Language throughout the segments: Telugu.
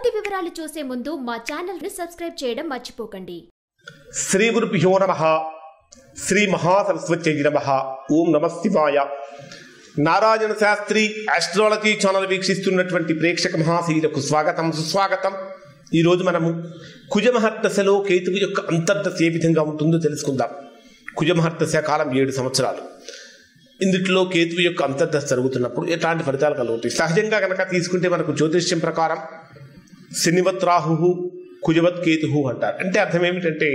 పూర్తి వివరాలు చూసే ముందు మా ఛానల్ ని సబ్స్క్రైబ్ చేయడం మర్చిపోకండి శ్రీ గురుభ్యో నమ శ్రీ మహాసరస్వత్యై నమ ఓం నమ శివాయ నారాయణ శాస్త్రి ఆస్ట్రాలజీ ఛానల్ వీక్షిస్తున్నటువంటి ప్రేక్షక మహాశీలకు స్వాగతం సుస్వాగతం ఈరోజు మనము కుజమహర్దశలో కేతువు యొక్క అంతర్దశ ఏ విధంగా ఉంటుందో తెలుసుకుందాం కుజమహర్దశ కాలం ఏడు సంవత్సరాలు ఇందుట్లో కేతువు యొక్క అంతర్దశ జరుగుతున్నప్పుడు ఎట్లాంటి ఫలితాలు కలుగుతాయి సహజంగా కనుక తీసుకుంటే మనకు జ్యోతిష్యం ప్రకారం శనివత్ రాహు కుజవత్ కేతు అంటారు అంటే అర్థం ఏమిటంటే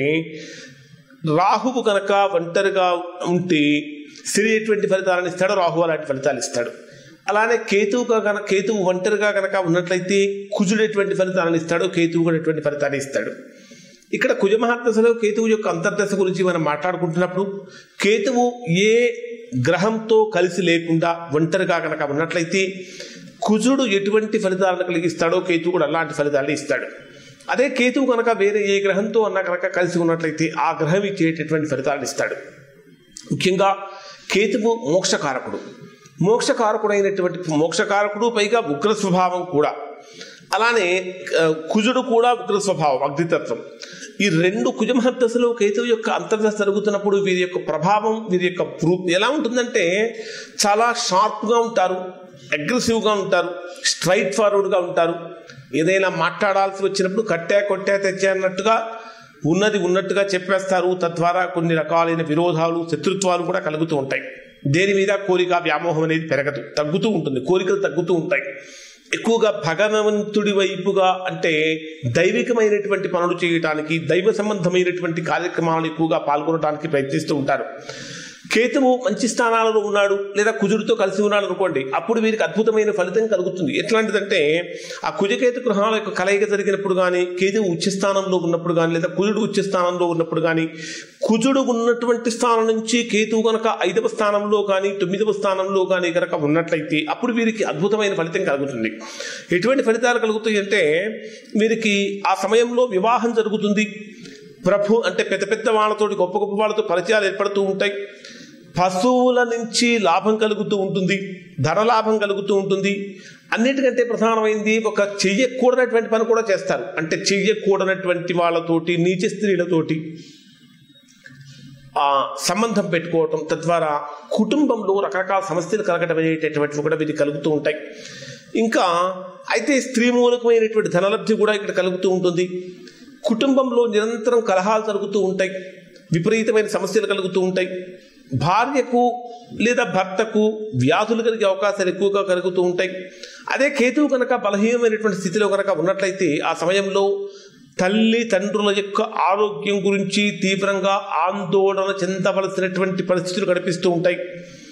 రాహువు కనుక ఒంటరిగా ఉంటే శని ఎటువంటి ఫలితాలను ఇస్తాడో రాహు అలాంటి ఫలితాలు ఇస్తాడు అలానే కేతువుగా కనుక కేతువు ఒంటరిగా కనుక ఉన్నట్లయితే కుజుడు ఎటువంటి ఫలితాలను ఇస్తాడో కేతువు కూడా ఎటువంటి ఫలితాన్ని ఇస్తాడు ఇక్కడ కుజమహాదశలో కేతువు యొక్క అంతర్దశ గురించి మనం మాట్లాడుకుంటున్నప్పుడు కేతువు ఏ గ్రహంతో కలిసి లేకుండా ఒంటరిగా కనుక ఉన్నట్లయితే కుజుడు ఎటువంటి ఫలితాలను కలిగిస్తాడో కేతువు కూడా అలాంటి ఫలితాలను ఇస్తాడు అదే కేతువు కనుక వేరే ఏ గ్రహంతో అన్న కనుక కలిసి ఉన్నట్లయితే ఆ గ్రహం ఇచ్చేటటువంటి ఫలితాలను ఇస్తాడు ముఖ్యంగా కేతువు మోక్షకారకుడు మోక్షకారకుడైనటువంటి మోక్షకారకుడు పైగా ఉగ్ర స్వభావం కూడా అలానే ఆ, కుజుడు కూడా ఉగ్ర స్వభావం అగ్నితత్వం ఈ రెండు కుజమహర్దశలో కేతువు యొక్క అంతర్దశ జరుగుతున్నప్పుడు వీరి యొక్క ప్రభావం వీరి యొక్క ప్రూ- ఎలా ఉంటుందంటే చాలా షార్ప్గా ఉంటారు అగ్రెసివ్గా ఉంటారు స్ట్రైట్ ఫార్వర్డ్గా ఉంటారు ఏదైనా మాట్లాడాల్సి వచ్చినప్పుడు కట్టే కొట్టే తెచ్చే అన్నట్టుగా ఉన్నది ఉన్నట్టుగా చెప్పేస్తారు తద్వారా కొన్ని రకాలైన విరోధాలు శత్రుత్వాలు కూడా కలుగుతూ ఉంటాయి దేని మీద కోరిక వ్యామోహం అనేది పెరగదు తగ్గుతూ ఉంటుంది కోరికలు తగ్గుతూ ఉంటాయి ఎక్కువగా భగవంతుడి వైపుగా అంటే దైవికమైనటువంటి పనులు చేయటానికి దైవ సంబంధమైనటువంటి కార్యక్రమాలు ఎక్కువగా పాల్గొనడానికి ప్రయత్నిస్తూ ఉంటారు కేతువు మంచి స్థానాలలో ఉన్నాడు లేదా కుజుడితో కలిసి ఉన్నాడు అనుకోండి అప్పుడు వీరికి అద్భుతమైన ఫలితం కలుగుతుంది ఎట్లాంటిదంటే ఆ కుజకేతు గృహాల యొక్క కలయిక జరిగినప్పుడు కానీ కేతువు ఉచ్చ స్థానంలో ఉన్నప్పుడు కానీ లేదా కుజుడు ఉచ్చ స్థానంలో ఉన్నప్పుడు కానీ కుజుడు ఉన్నటువంటి స్థానం నుంచి కేతువు కనుక ఐదవ స్థానంలో కానీ తొమ్మిదవ స్థానంలో కానీ కనుక ఉన్నట్లయితే అప్పుడు వీరికి అద్భుతమైన ఫలితం కలుగుతుంది ఎటువంటి ఫలితాలు కలుగుతాయి అంటే వీరికి ఆ సమయంలో వివాహం జరుగుతుంది ప్రభు అంటే పెద్ద పెద్ద వాళ్ళతోటి గొప్ప గొప్ప వాళ్ళతో పరిచయాలు ఏర్పడుతూ ఉంటాయి పశువుల నుంచి లాభం కలుగుతూ ఉంటుంది ధర లాభం కలుగుతూ ఉంటుంది అన్నిటికంటే ప్రధానమైంది ఒక చెయ్యకూడనటువంటి పని కూడా చేస్తారు అంటే చెయ్యకూడనటువంటి వాళ్ళతోటి నీచ స్త్రీలతోటి ఆ సంబంధం పెట్టుకోవటం తద్వారా కుటుంబంలో రకరకాల సమస్యలు కలగడం అనేటటువంటివి కూడా వీరికి కలుగుతూ ఉంటాయి ఇంకా అయితే స్త్రీ మూలకమైనటువంటి ధనలబ్ధి కూడా ఇక్కడ కలుగుతూ ఉంటుంది కుటుంబంలో నిరంతరం కలహాలు జరుగుతూ ఉంటాయి విపరీతమైన సమస్యలు కలుగుతూ ఉంటాయి భార్యకు లేదా భర్తకు వ్యాధులు కలిగే అవకాశాలు ఎక్కువగా కలుగుతూ ఉంటాయి అదే కేతువు కనుక బలహీనమైనటువంటి స్థితిలో కనుక ఉన్నట్లయితే ఆ సమయంలో తల్లి తండ్రుల యొక్క ఆరోగ్యం గురించి తీవ్రంగా ఆందోళన చెందవలసినటువంటి పరిస్థితులు కనిపిస్తూ ఉంటాయి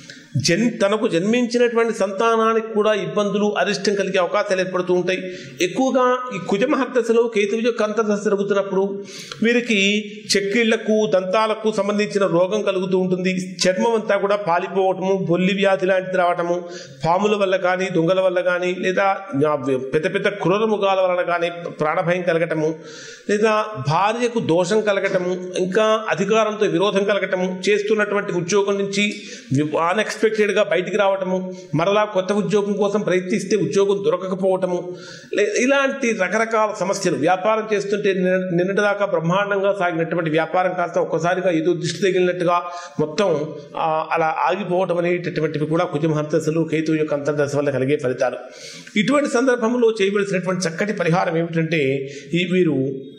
జన్ తనకు జన్మించినటువంటి సంతానానికి కూడా ఇబ్బందులు అరిష్టం కలిగే అవకాశాలు ఏర్పడుతూ ఉంటాయి ఎక్కువగా ఈ కుజమహర్దశలో కేతువు యొక్క అంతర్దశ జరుగుతున్నప్పుడు వీరికి చెక్కిళ్లకు దంతాలకు సంబంధించిన రోగం కలుగుతూ ఉంటుంది చర్మం అంతా కూడా పాలిపోవటము బొల్లి వ్యాధి లాంటిది రావటము పాముల వల్ల కానీ దొంగల వల్ల కానీ లేదా ఆ పెద్ద పెద్ద క్రూర మృగాల వలన కానీ ప్రాణభయం కలగటము లేదా భార్యకు దోషం కలగటము ఇంకా అధికారంతో విరోధం కలగటము చేస్తున్నటువంటి ఉద్యోగం నుంచి అన్ఎక్స్పెక్టెడ్గా బయటికి రావటము మరలా కొత్త ఉద్యోగం కోసం ప్రయత్నిస్తే ఉద్యోగం దొరకకపోవటము లే- ఇలాంటి రకరకాల సమస్యలు వ్యాపారం చేస్తుంటే నిన్న- నిన్నటిదాకా బ్రహ్మాండంగా సాగినటువంటి వ్యాపారం కాస్త ఒక్కసారిగా ఏదో దృష్టి తగిలినట్టుగా మొత్తం ఆ, అలా ఆగిపోవటం అనేటటువంటివి కూడా కుజమహర్దశలు కేతు యొక్క అంతర్దశ వల్ల కలిగే ఫలితాలు ఇటువంటి సందర్భంలో చేయవలసినటువంటి చక్కటి పరిహారం ఏమిటంటే ఈ వీరు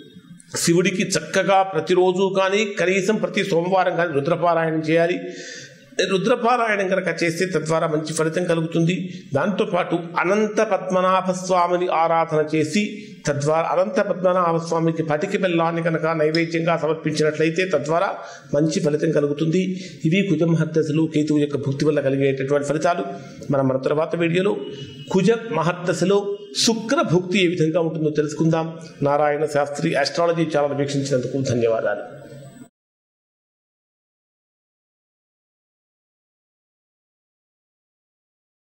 శివుడికి చక్కగా ప్రతిరోజు కానీ కనీసం ప్రతి సోమవారం కానీ రుద్రపారాయణం చేయాలి రుద్రపారాయణం కనుక చేస్తే తద్వారా మంచి ఫలితం కలుగుతుంది దాంతోపాటు అనంత పద్మనాభ స్వామిని ఆరాధన చేసి తద్వారా అనంత పద్మనాభ స్వామికి పటికి బెల్లాన్ని కనుక నైవేద్యంగా సమర్పించినట్లయితే తద్వారా మంచి ఫలితం కలుగుతుంది ఇవి కుజ మహర్దశలు కేతువు యొక్క భక్తి వల్ల కలిగేటటువంటి ఫలితాలు మనం మన తర్వాత వీడియోలో కుజ మహర్దశలో శుక్ర భుక్తి ఏ విధంగా ఉంటుందో తెలుసుకుందాం నారాయణ శాస్త్రి ఆస్ట్రాలజీ ఛానల్ వీక్షించినందుకు ధన్యవాదాలు